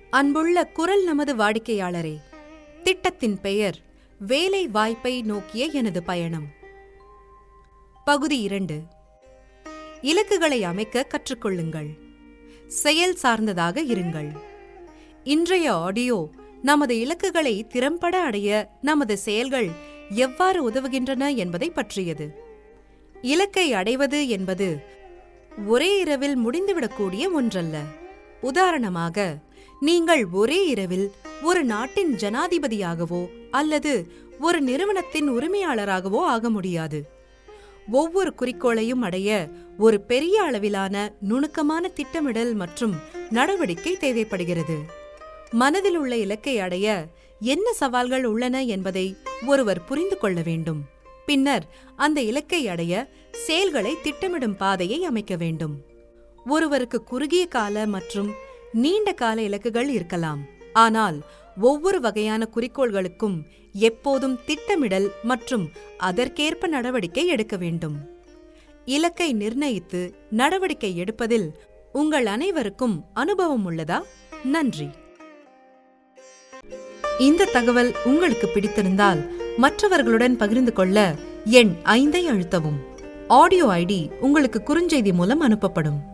அன்புள்ள குரல் நமது வாடிக்கையாளரே திட்டத்தின் பெயர் வேலை வாய்ப்பை நோக்கிய எனது பயணம் பகுதி இரண்டு இலக்குகளை அமைக்க கற்றுக்கொள்ளுங்கள் செயல் சார்ந்ததாக இருங்கள் இன்றைய ஆடியோ நமது இலக்குகளை திறம்பட அடைய நமது செயல்கள் எவ்வாறு உதவுகின்றன என்பதை பற்றியது இலக்கை அடைவது என்பது ஒரே இரவில் முடிந்துவிடக்கூடிய ஒன்றல்ல உதாரணமாக நீங்கள் ஒரே இரவில் ஒரு நாட்டின் ஜனாதிபதியாகவோ அல்லது ஒரு நிறுவனத்தின் உரிமையாளராகவோ ஆக முடியாது ஒவ்வொரு குறிக்கோளையும் அடைய ஒரு பெரிய அளவிலான நுணுக்கமான திட்டமிடல் மற்றும் நடவடிக்கை தேவைப்படுகிறது மனதில் உள்ள இலக்கை அடைய என்ன சவால்கள் உள்ளன என்பதை ஒருவர் புரிந்து கொள்ள வேண்டும் பின்னர் அந்த இலக்கை அடைய செயல்களை திட்டமிடும் பாதையை அமைக்க வேண்டும் ஒருவருக்கு குறுகிய கால மற்றும் நீண்ட கால இலக்குகள் இருக்கலாம் ஆனால் ஒவ்வொரு வகையான குறிக்கோள்களுக்கும் எப்போதும் திட்டமிடல் மற்றும் அதற்கேற்ப நடவடிக்கை எடுக்க வேண்டும் இலக்கை நிர்ணயித்து நடவடிக்கை எடுப்பதில் உங்கள் அனைவருக்கும் அனுபவம் உள்ளதா நன்றி இந்த தகவல் உங்களுக்கு பிடித்திருந்தால் மற்றவர்களுடன் பகிர்ந்து கொள்ள எண் ஐந்தை அழுத்தவும் ஆடியோ ஐடி உங்களுக்கு குறுஞ்செய்தி மூலம் அனுப்பப்படும்